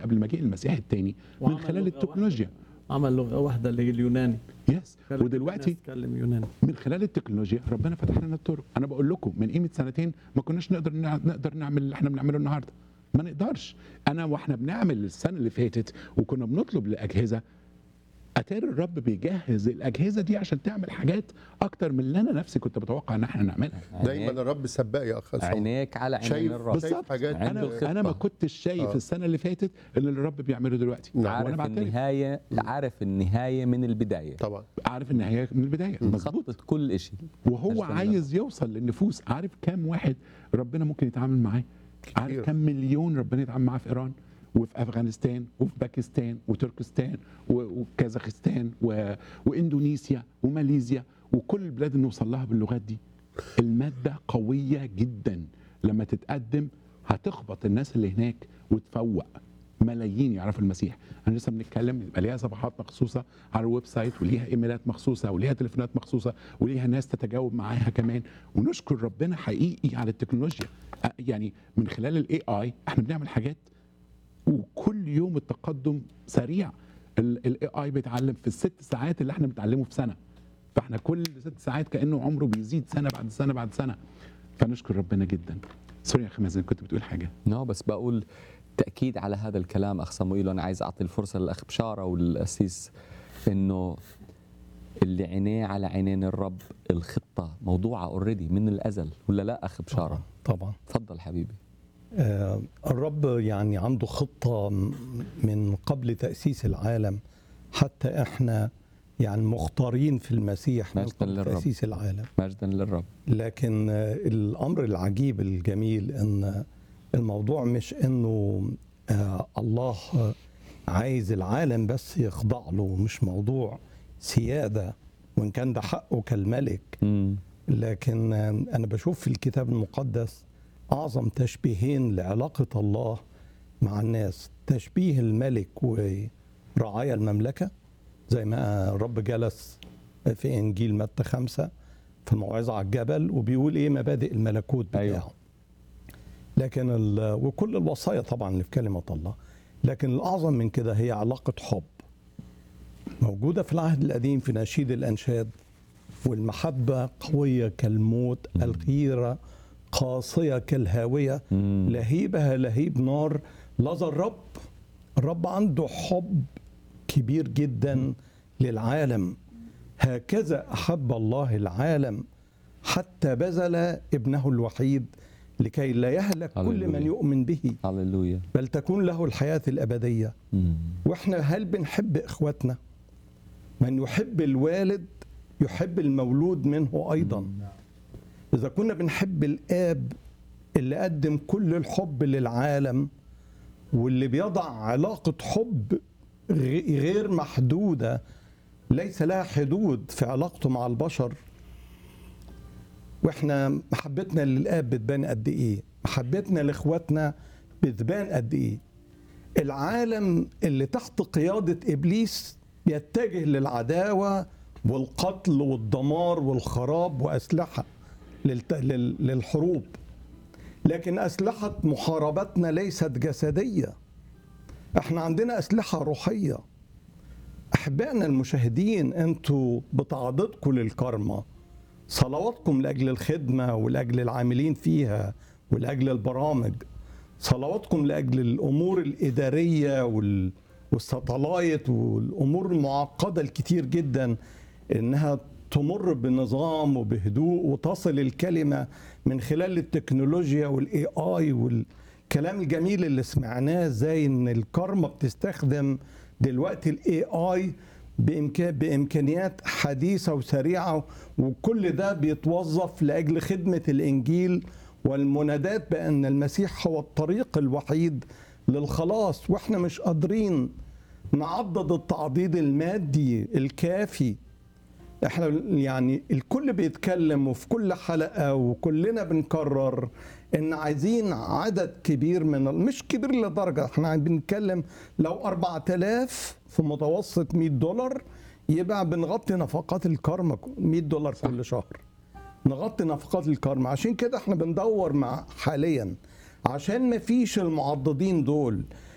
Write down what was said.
قبل مجيء المسيح الثاني من وعمل خلال لغة التكنولوجيا عمل لغه واحده اللي هي اليوناني يس خلى ودلوقتي الناس تتكلم يوناني من خلال التكنولوجيا ربنا فتح لنا الطرق انا بقول لكم من قيمه سنتين ما كناش نقدر نع- نقدر نعمل اللي احنا بنعمله النهارده ما نقدرش انا واحنا بنعمل السنه اللي فاتت وكنا بنطلب لاجهزه اتاري الرب بيجهز الاجهزه دي عشان تعمل حاجات اكتر من اللي انا نفسي كنت بتوقع ان احنا نعملها دايما الرب سباق يا اخ عصام. عينيك على عينين شايف الرب شايف بالظبط. حاجات عنده انا انا ما خطة. كنتش شايف آه. السنه اللي فاتت اللي الرب بيعمله دلوقتي نعم. وانا عارف بعترف النهايه عارف النهايه من البدايه طبعا عارف النهايه من البدايه مظبوط خطط كل شيء وهو أجمل عايز يوصل للنفوس عارف كام واحد ربنا ممكن يتعامل معاه عارف كتير. كام مليون ربنا يتعامل معاه في ايران وفي افغانستان وفي باكستان وتركستان و- وكازاخستان و... واندونيسيا وماليزيا وكل البلاد اللي نوصل لها باللغات دي الماده قويه جدا لما تتقدم هتخبط الناس اللي هناك وتفوق ملايين يعرفوا المسيح احنا لسه بنتكلم يبقى ليها صفحات مخصوصه على الويب سايت وليها ايميلات مخصوصه وليها تليفونات مخصوصه وليها ناس تتجاوب معاها كمان ونشكر ربنا حقيقي على التكنولوجيا أ- يعني من خلال الاي اي احنا بنعمل حاجات وكل يوم التقدم سريع الاي اي بيتعلم في الست ساعات اللي احنا بنتعلمه في سنه فاحنا كل ست ساعات كانه عمره بيزيد سنه بعد سنه بعد سنه فنشكر ربنا جدا سوري يا اخي مازن كنت بتقول حاجه نو بس بقول تاكيد على هذا الكلام اخ صموئيل وانا عايز اعطي الفرصه للاخ بشاره والاسيس انه اللي عينيه على عينين الرب الخطه موضوعه اوريدي من الازل ولا لا اخ بشاره طبعا تفضل حبيبي آه، الرب يعني عنده خطة م- من قبل تأسيس العالم حتى احنا يعني مختارين في المسيح من مجداً قبل للرب. تأسيس العالم مجدا للرب لكن آه، الأمر العجيب الجميل أن الموضوع مش أنه آه، الله آه، عايز العالم بس يخضع له مش موضوع سيادة وإن كان ده حقه كالملك مم. لكن أنا بشوف في الكتاب المقدس أعظم تشبيهين لعلاقة الله مع الناس تشبيه الملك ورعايا المملكة زي ما الرب جلس في إنجيل متى خمسة في الموعظة على الجبل وبيقول إيه مبادئ الملكوت بتاعه أيوه. أيوه. لكن ال- وكل الوصايا طبعا اللي في كلمة الله لكن الأعظم من كده هي علاقة حب موجودة في العهد القديم في نشيد الأنشاد والمحبة قوية كالموت الغيرة قاسية كالهاوية مم. لهيبها لهيب نار لظى الرب الرب عنده حب كبير جدا للعالم هكذا أحب الله العالم حتى بذل ابنه الوحيد لكي لا يهلك كل هللويا. من يؤمن به هللويا بل تكون له الحياة الأبدية مم. واحنا هل بنحب اخواتنا من يحب الوالد يحب المولود منه ايضا اذا كنا بنحب الاب اللي قدم كل الحب للعالم واللي بيضع علاقه حب غ- غير محدوده ليس لها حدود في علاقته مع البشر واحنا محبتنا للاب بتبان قد ايه محبتنا لاخواتنا بتبان قد ايه العالم اللي تحت قيادة إبليس بيتجه للعداوة والقتل والدمار والخراب وأسلحة للت... لل... للحروب لكن أسلحة محاربتنا ليست جسدية احنا عندنا أسلحة روحية أحبائنا المشاهدين أنتوا بتعضدكم للكرمة صلواتكم لأجل الخدمة ولأجل العاملين فيها ولأجل البرامج صلواتكم لاجل الامور الاداريه وال- والساتلايت والامور المعقده الكتير جدا انها تمر بنظام وبهدوء وتصل الكلمه من خلال التكنولوجيا والاي اي والكلام الجميل اللي سمعناه ازاي ان الكارما بتستخدم دلوقتي الاي اي بإمكان بامكانيات حديثه وسريعه وكل ده بيتوظف لاجل خدمه الانجيل والمنادات بان المسيح هو الطريق الوحيد للخلاص واحنا مش قادرين نعضد التعضيد المادي الكافي احنا يعني الكل بيتكلم وفي كل حلقه وكلنا بنكرر ان عايزين عدد كبير من مش كبير لدرجه احنا بنتكلم لو 4000 في متوسط 100 دولار يبقى بنغطي نفقات الكارما 100 دولار كل شهر نغطي نفقات الكارما عشان كده احنا بندور مع حاليا عشان ما فيش المعضدين دول